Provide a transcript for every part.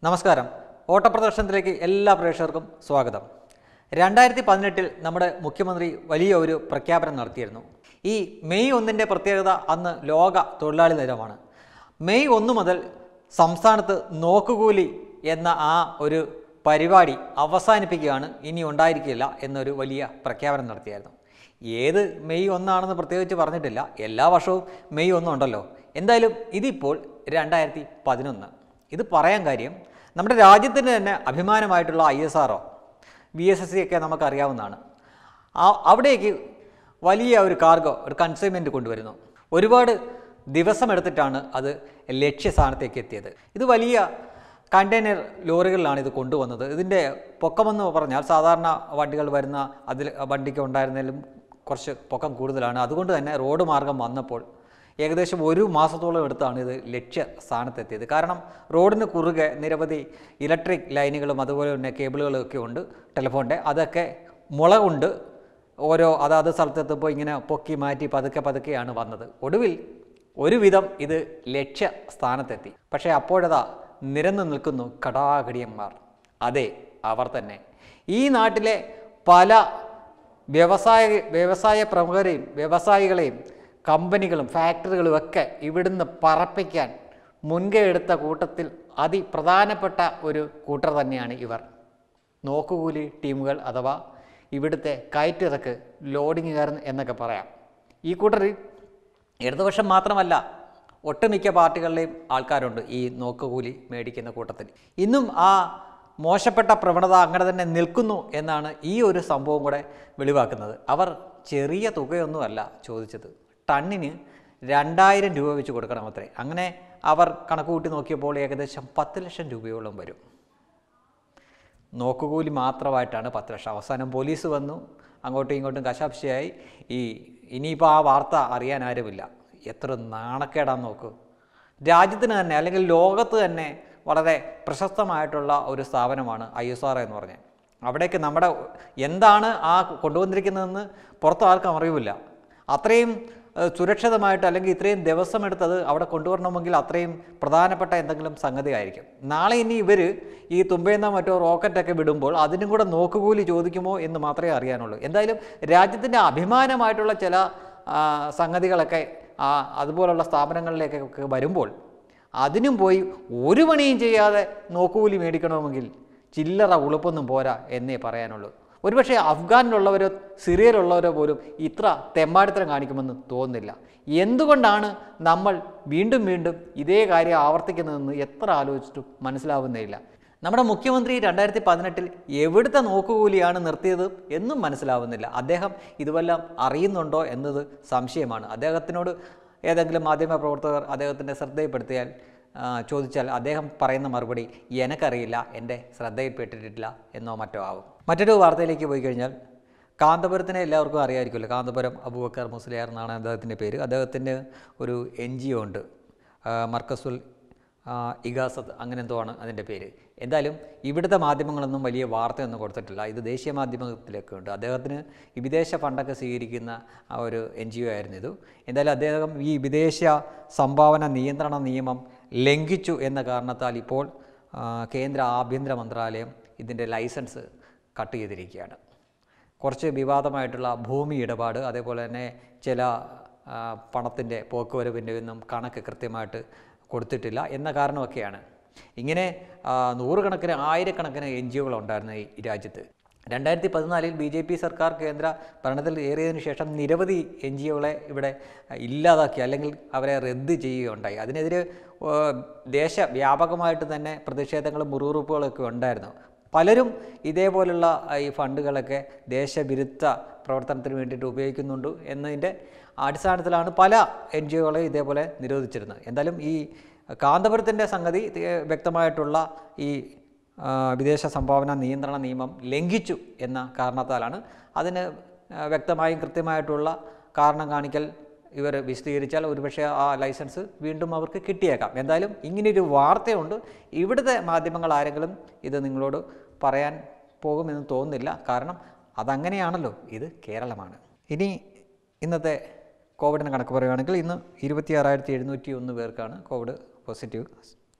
നമസ്കാരം ഓട്ടപ്രദർശനത്തിലേക്ക് എല്ലാ പ്രേക്ഷകർക്കും സ്വാഗതം രണ്ടായിരത്തി പതിനെട്ടിൽ നമ്മുടെ മുഖ്യമന്ത്രി വലിയ ഒരു പ്രഖ്യാപനം നടത്തിയിരുന്നു ഈ മെയ് ഒന്നിൻ്റെ പ്രത്യേകത അന്ന് ലോക തൊഴിലാളി ദിനമാണ് മെയ് ഒന്ന് മുതൽ സംസ്ഥാനത്ത് നോക്കുകൂലി എന്ന ആ ഒരു പരിപാടി അവസാനിപ്പിക്കുകയാണ് ഇനി ഉണ്ടായിരിക്കില്ല എന്നൊരു വലിയ പ്രഖ്യാപനം നടത്തിയായിരുന്നു ഏത് മെയ് ഒന്നാണെന്ന് പ്രത്യേകിച്ച് പറഞ്ഞിട്ടില്ല എല്ലാ വർഷവും മെയ് ഒന്നുണ്ടല്ലോ എന്തായാലും ഇതിപ്പോൾ രണ്ടായിരത്തി പതിനൊന്ന് ഇത് പറയാൻ കാര്യം നമ്മുടെ രാജ്യത്തിന് തന്നെ അഭിമാനമായിട്ടുള്ള I S R B S S C ഒക്കെ നമുക്കറിയാവുന്നതാണ് ആ- അവിടേക്ക് വലിയ ഒരു കാർഗോ ഒരു കൺസൈൻമെൻറ്റ് കൊണ്ടുവരുന്നു ഒരുപാട് ദിവസമെടുത്തിട്ടാണ് അത് ലക്ഷ്യസ്ഥാനത്തേക്ക് എത്തിയത് ഇത് വലിയ കണ്ടെയ്നർ ലോറികളിലാണ് ഇത് കൊണ്ടുവന്നത് ഇതിൻ്റെ പൊക്കമെന്ന് പറഞ്ഞാൽ സാധാരണ വണ്ടികൾ വരുന്ന അതിൽ വണ്ടിക്ക് ഉണ്ടായിരുന്നതിലും കുറച്ച് പൊക്കം കൂടുതലാണ് അതുകൊണ്ട് തന്നെ റോഡ് മാർഗം വന്നപ്പോൾ ഏകദേശം ഒരു മാസത്തോളം എടുത്താണ് ഇത് ലക്ഷ്യ സ്ഥാനത്തെത്തിയത് കാരണം റോഡിന് കുറുകെ നിരവധി ഇലക്ട്രിക് ലൈനുകളും അതുപോലെ തന്നെ കേബിളുകളും ഒക്കെ ഉണ്ട് ടെലിഫോണിൻ്റെ അതൊക്കെ മുള കൊണ്ട് ഓരോ അതാത് സ്ഥലത്തെത്തുമ്പോൾ ഇങ്ങനെ പൊക്കി മാറ്റി പതുക്കെ പതുക്കെയാണ് വന്നത് ഒടുവിൽ ഒരുവിധം ഇത് ലക്ഷ്യ സ്ഥാനത്തെത്തി പക്ഷേ അപ്പോഴതാ നിരന്നു നിൽക്കുന്നു കടാകടിയന്മാർ അതെ അവർ തന്നെ ഈ നാട്ടിലെ പല വ്യവസായ വ്യവസായ പ്രമുഖരെയും വ്യവസായികളെയും കമ്പനികളും ഫാക്ടറികളും ഒക്കെ ഇവിടുന്ന് പറപ്പിക്കാൻ മുൻകൈ എടുത്ത കൂട്ടത്തിൽ അതിപ്രധാനപ്പെട്ട ഒരു കൂട്ടർ തന്നെയാണ് ഇവർ നോക്കുകൂലി ടീമുകൾ അഥവാ ഇവിടുത്തെ കയറ്റിറക്ക് ലോഡിങ്ങുകാർ എന്നൊക്കെ പറയാം ഈ കൂട്ടറിൽ ഇടതുപക്ഷം മാത്രമല്ല ഒട്ടുമിക്ക പാർട്ടികളിലെയും ആൾക്കാരുണ്ട് ഈ നോക്കുകൂലി മേടിക്കുന്ന കൂട്ടത്തിൽ ഇന്നും ആ മോശപ്പെട്ട പ്രവണത അങ്ങനെ തന്നെ നിൽക്കുന്നു എന്നാണ് ഈ ഒരു സംഭവം കൂടെ വെളിവാക്കുന്നത് അവർ ചെറിയ തുകയൊന്നുമല്ല ചോദിച്ചത് ടണ്ണിന് രണ്ടായിരം രൂപ വെച്ച് കൊടുക്കണം അത്രേ അങ്ങനെ അവർ കണക്ക് കൂട്ടി നോക്കിയപ്പോൾ ഏകദേശം പത്ത് ലക്ഷം രൂപയോളം വരും നോക്കുകൂലി മാത്രമായിട്ടാണ് പത്ത് ലക്ഷം അവസാനം പോലീസ് വന്നു അങ്ങോട്ടും ഇങ്ങോട്ടും കശാപ്ശയായി ഈ ഇനിയിപ്പോൾ ആ വാർത്ത അറിയാൻ ആരുമില്ല എത്ര നാണക്കേടാന്ന് നോക്കൂ രാജ്യത്തിന് തന്നെ അല്ലെങ്കിൽ ലോകത്ത് തന്നെ വളരെ പ്രശസ്തമായിട്ടുള്ള ഒരു സ്ഥാപനമാണ് ഐ എസ് ആർ എന്ന് പറഞ്ഞത് അവിടേക്ക് നമ്മുടെ എന്താണ് ആ കൊണ്ടുവന്നിരിക്കുന്നതെന്ന് പുറത്ത് ആർക്കും അറിയില്ല അത്രയും ഏഹ്, സുരക്ഷിതമായിട്ട് അല്ലെങ്കിൽ ഇത്രയും ദിവസം എടുത്തത് അവിടെ കൊണ്ടുവരണമെങ്കിൽ അത്രയും പ്രധാനപ്പെട്ട എന്തെങ്കിലും സംഗതി ആയിരിക്കും നാളെ ഇനി ഇവർ ഈ തുമ്പയെന്നോ മറ്റോ റോക്കറ്റൊക്കെ വിടുമ്പോൾ അതിനും കൂടെ നോക്കുകൂലി ചോദിക്കുമോ എന്ന് മാത്രമേ അറിയാനുള്ളൂ എന്തായാലും രാജ്യത്തിൻ്റെ അഭിമാനമായിട്ടുള്ള ചില ആ, സംഗതികളൊക്കെ ആ അതുപോലുള്ള സ്ഥാപനങ്ങളിലേക്കൊക്കെ വരുമ്പോൾ അതിനും പോയി ഒരു പണിയും ചെയ്യാതെ നോക്കുകൂലി മേടിക്കണമെങ്കിൽ ചില്ലറ ഉളുപ്പൊന്നും പോരാ എന്നേ പറയാനുള്ളൂ ഒരുപക്ഷെ അഫ്ഗാനിലുള്ളവരോ സിറിയയിലുള്ളവരോ പോലും ഇത്ര തെമ്മാടിത്തരം കാണിക്കുമെന്ന് തോന്നുന്നില്ല എന്തുകൊണ്ടാണ് നമ്മൾ വീണ്ടും വീണ്ടും ഇതേ കാര്യം ആവർത്തിക്കുന്നതെന്ന് എത്ര ആലോചിച്ചിട്ടും മനസ്സിലാവുന്നേയില്ല നമ്മുടെ മുഖ്യമന്ത്രി രണ്ടായിരത്തി പതിനെട്ടിൽ എവിടുത്തെ നോക്കുകൂലിയാണ് നിർത്തിയത് എന്നും മനസ്സിലാവുന്നില്ല അദ്ദേഹം ഇതുവെല്ലാം അറിയുന്നുണ്ടോ എന്നത് സംശയമാണ് അദ്ദേഹത്തിനോട് ഏതെങ്കിലും മാധ്യമ പ്രവർത്തകർ അദ്ദേഹത്തിൻ്റെ ശ്രദ്ധയിൽപ്പെടുത്തിയാൽ ആ, ചോദിച്ചാൽ അദ്ദേഹം പറയുന്ന മറുപടി എനക്കറിയില്ല എൻ്റെ ശ്രദ്ധയിൽപ്പെട്ടിട്ടില്ല എന്നോ മറ്റോ ആവും മറ്റൊരു വാർത്തയിലേക്ക് പോയി കഴിഞ്ഞാൽ കാന്തപുരത്തിനെ എല്ലാവർക്കും അറിയാമായിരിക്കുമല്ലോ കാന്തപുരം അബൂബക്കർ മുസ്ലിയാർ എന്നാണ് അദ്ദേഹത്തിൻ്റെ പേര് അദ്ദേഹത്തിൻ്റെ ഒരു എൻ ജി ഒ ഉണ്ട് ആ, മർക്കസുൽ ആ, ഇഗാസത്ത് അങ്ങനെ എന്തോ ആണ് അതിൻ്റെ പേര് എന്തായാലും ഇവിടുത്തെ മാധ്യമങ്ങളൊന്നും വലിയ വാർത്തയൊന്നും കൊടുത്തിട്ടില്ല ഇത് ദേശീയ മാധ്യമത്തിലൊക്കെ ഉണ്ട് അദ്ദേഹത്തിന് ഈ വിദേശ ഫണ്ടൊക്കെ സ്വീകരിക്കുന്ന ആ ഒരു എൻ ജി ഒ ആയിരുന്നു ഇത് എന്തായാലും അദ്ദേഹം ഈ വിദേശ സംഭാവന നിയന്ത്രണ നിയമം ലംഘിച്ചു എന്ന കാരണത്താൽ ഇപ്പോൾ ആ, കേന്ദ്ര ആഭ്യന്തര മന്ത്രാലയം ഇതിൻ്റെ ലൈസൻസ് കട്ട് ചെയ്തിരിക്കുകയാണ് കുറച്ച് വിവാദമായിട്ടുള്ള ഭൂമി ഇടപാട് അതേപോലെ തന്നെ ചില പണത്തിൻ്റെ പോക്കുവരവിൻ്റെ ഒന്നും കണക്ക് കൃത്യമായിട്ട് കൊടുത്തിട്ടില്ല എന്ന കാരണമൊക്കെയാണ് ഇങ്ങനെ ആ, നൂറുകണക്കിന് ആയിരക്കണക്കിന് എൻ ജി ഒകളുണ്ടായിരുന്നു ഈ രാജ്യത്ത് രണ്ടായിരത്തി പതിനാലിൽ ബി ജെ പി സർക്കാർ കേന്ദ്ര ഭരണത്തിൽ ഏറിയതിനു ശേഷം നിരവധി എൻ ജി ഒകളെ ഇവിടെ ഇല്ലാതാക്കി അല്ലെങ്കിൽ അവരെ റദ്ദ് ചെയ്യുകയുണ്ടായി അതിനെതിരെ ആ, ദേശവ്യാപകമായിട്ട് തന്നെ പ്രതിഷേധങ്ങളും മുറിവുറുപ്പുകളൊക്കെ ഉണ്ടായിരുന്നു പലരും ഇതേപോലുള്ള ആ, ഈ ഫണ്ടുകളൊക്കെ ദേശവിരുദ്ധ പ്രവർത്തനത്തിന് വേണ്ടിയിട്ട് ഉപയോഗിക്കുന്നുണ്ട് എന്നതിൻ്റെ അടിസ്ഥാനത്തിലാണ് പല എൻ ജി ഒകളെ ഇതേപോലെ നിരോധിച്ചിരുന്നത് എന്തായാലും ഈ കാന്തപുരത്തിൻ്റെ സംഗതി ഏ, വ്യക്തമായിട്ടുള്ള ഈ ആ, വിദേശ സംഭാവന നിയന്ത്രണ നിയമം ലംഘിച്ചു എന്ന കാരണത്താലാണ് അതിന് ആ, വ്യക്തമായും കൃത്യമായിട്ടുള്ള കാരണം കാണിക്കൽ ഇവർ വിശദീകരിച്ചാൽ ഒരുപക്ഷെ ആ ലൈസൻസ് വീണ്ടും അവർക്ക് കിട്ടിയേക്കാം എന്തായാലും ഇങ്ങനെയൊരു വാർത്തയുണ്ട് ഇവിടുത്തെ മാധ്യമങ്ങൾ ആരെങ്കിലും ഇത് നിങ്ങളോട് പറയാൻ പോകുമെന്ന് തോന്നുന്നില്ല കാരണം അതങ്ങനെയാണല്ലോ ഇത് കേരളമാണ് ഇനി ഇന്നത്തെ കോവിഡിന് കണക്ക് പറയുകയാണെങ്കിൽ ഇന്ന് ഇരുപത്തി ആറായിരത്തി എഴുന്നൂറ്റി ഒന്ന് പേർക്കാണ് കോവിഡ് പോസിറ്റീവ്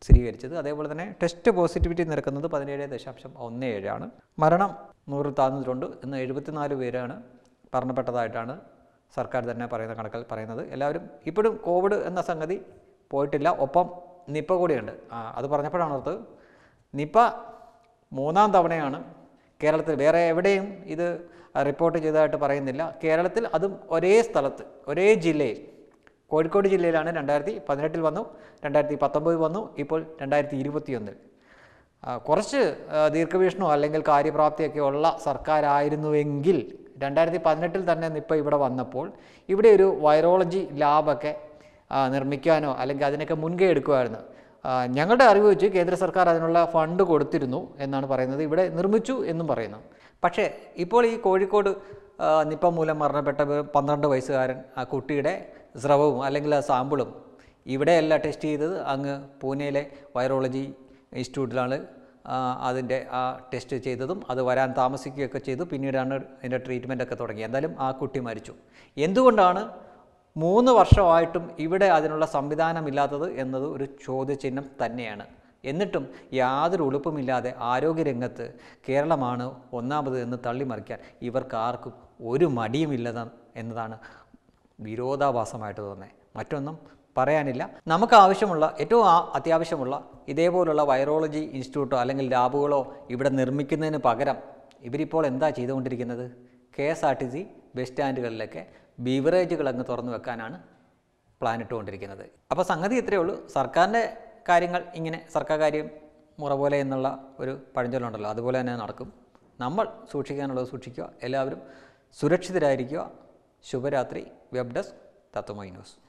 സ്ഥിരീകരിച്ചത് അതേപോലെ തന്നെ ടെസ്റ്റ് പോസിറ്റിവിറ്റി നിരക്കുന്നത് പതിനേഴ് ദശാംശം ഒന്ന് ഏഴാണ് മരണം നൂറ് താഴ്ന്നിട്ടുണ്ട് ഇന്ന് എഴുപത്തിനാല് പേരാണ് മരണപ്പെട്ടതായിട്ടാണ് സർക്കാർ തന്നെ പറയുന്ന കണക്കിൽ പറയുന്നത് എല്ലാവരും ഇപ്പോഴും കോവിഡ് എന്ന സംഗതി പോയിട്ടില്ല ഒപ്പം നിപ്പ കൂടിയുണ്ട് ആ, അത് പറഞ്ഞപ്പോഴാണ് ഓർത്ത് നിപ്പ മൂന്നാം തവണയാണ് കേരളത്തിൽ വേറെ എവിടെയും ഇത് റിപ്പോർട്ട് ചെയ്തതായിട്ട് പറയുന്നില്ല കേരളത്തിൽ അതും ഒരേ സ്ഥലത്ത് ഒരേ ജില്ലയിൽ കോഴിക്കോട് ജില്ലയിലാണ് രണ്ടായിരത്തി പതിനെട്ടിൽ വന്നു രണ്ടായിരത്തി പത്തൊമ്പതിൽ വന്നു ഇപ്പോൾ രണ്ടായിരത്തി ഇരുപത്തിയൊന്നിൽ ആ, കുറച്ച് ആ, ദീർഘവീക്ഷണമോ അല്ലെങ്കിൽ കാര്യപ്രാപ്തിയൊക്കെ ഉള്ള സർക്കാരായിരുന്നുവെങ്കിൽ രണ്ടായിരത്തി പതിനെട്ടിൽ തന്നെ നിപ്പ ഇവിടെ വന്നപ്പോൾ ഇവിടെ ഒരു വൈറോളജി ലാബൊക്കെ ആ, നിർമ്മിക്കാനോ അല്ലെങ്കിൽ അതിനൊക്കെ മുൻകൈ എടുക്കുമായിരുന്നു ആ, ഞങ്ങളുടെ അറിവ് വെച്ച് കേന്ദ്ര സർക്കാർ അതിനുള്ള ഫണ്ട് കൊടുത്തിരുന്നു എന്നാണ് പറയുന്നത് ഇവിടെ നിർമ്മിച്ചു എന്നും പറയുന്നു പക്ഷേ ഇപ്പോൾ ഈ കോഴിക്കോട് ആ, നിപ്പ മൂലം മരണപ്പെട്ട ഒരു പന്ത്രണ്ട് വയസ്സുകാരൻ ആ കുട്ടിയുടെ സ്രവവും അല്ലെങ്കിൽ ആ സാമ്പിളും ഇവിടെയല്ല ടെസ്റ്റ് ചെയ്തത് അങ്ങ് പൂനെയിലെ വൈറോളജി ഇൻസ്റ്റിറ്റ്യൂട്ടിലാണ് ആ, അതിൻ്റെ ആ ടെസ്റ്റ് ചെയ്തതും അത് വരാൻ താമസിക്കുകയൊക്കെ ചെയ്തു പിന്നീടാണ് അതിൻ്റെ ട്രീറ്റ്മെൻ്റ് ഒക്കെ തുടങ്ങി എന്തായാലും ആ കുട്ടി മരിച്ചു എന്തുകൊണ്ടാണ് മൂന്ന് വർഷമായിട്ടും ഇവിടെ അതിനുള്ള സംവിധാനമില്ലാത്തത് എന്നത് ഒരു ചോദ്യചിഹ്നം തന്നെയാണ് എന്നിട്ടും യാതൊരു ഉളുപ്പുമില്ലാതെ ആരോഗ്യരംഗത്ത് കേരളമാണ് ഒന്നാമത് എന്ന് തള്ളിമറിക്കാൻ ഇവർക്ക് ആർക്കും ഒരു മടിയുമില്ലെന്ന് എന്നതാണ് വിരോധാഭാസമായിട്ട് തോന്നുന്നത് മറ്റൊന്നും പറയാനില്ല നമുക്ക് ആവശ്യമുള്ള ഏറ്റവും ആ- അത്യാവശ്യമുള്ള ഇതേപോലുള്ള വൈറോളജി ഇൻസ്റ്റിറ്റ്യൂട്ടോ അല്ലെങ്കിൽ ലാബുകളോ ഇവിടെ നിർമ്മിക്കുന്നതിന് പകരം ഇവരിപ്പോൾ എന്താ ചെയ്തുകൊണ്ടിരിക്കുന്നത് K S R T C bus സ്റ്റാൻഡുകളിലൊക്കെ ബീവറേജുകൾ അങ്ങ് തുറന്നു വെക്കാനാണ് പ്ലാൻ ഇട്ടുകൊണ്ടിരിക്കുന്നത് അപ്പോൾ സംഗതി ഇത്രയേ ഉള്ളൂ സർക്കാരിൻ്റെ കാര്യങ്ങൾ ഇങ്ങനെ സർക്കാർ കാര്യം മുറ പോലെ എന്നുള്ള ഒരു പഴഞ്ചൊല്ലുണ്ടല്ലോ അതുപോലെ തന്നെ നടക്കും നമ്മൾ സൂക്ഷിക്കാനുള്ളത് സൂക്ഷിക്കുക എല്ലാവരും സുരക്ഷിതരായിരിക്കുക ശുഭരാത്രി വെബ് ഡെസ്ക് തത്വമൈ ന്യൂസ്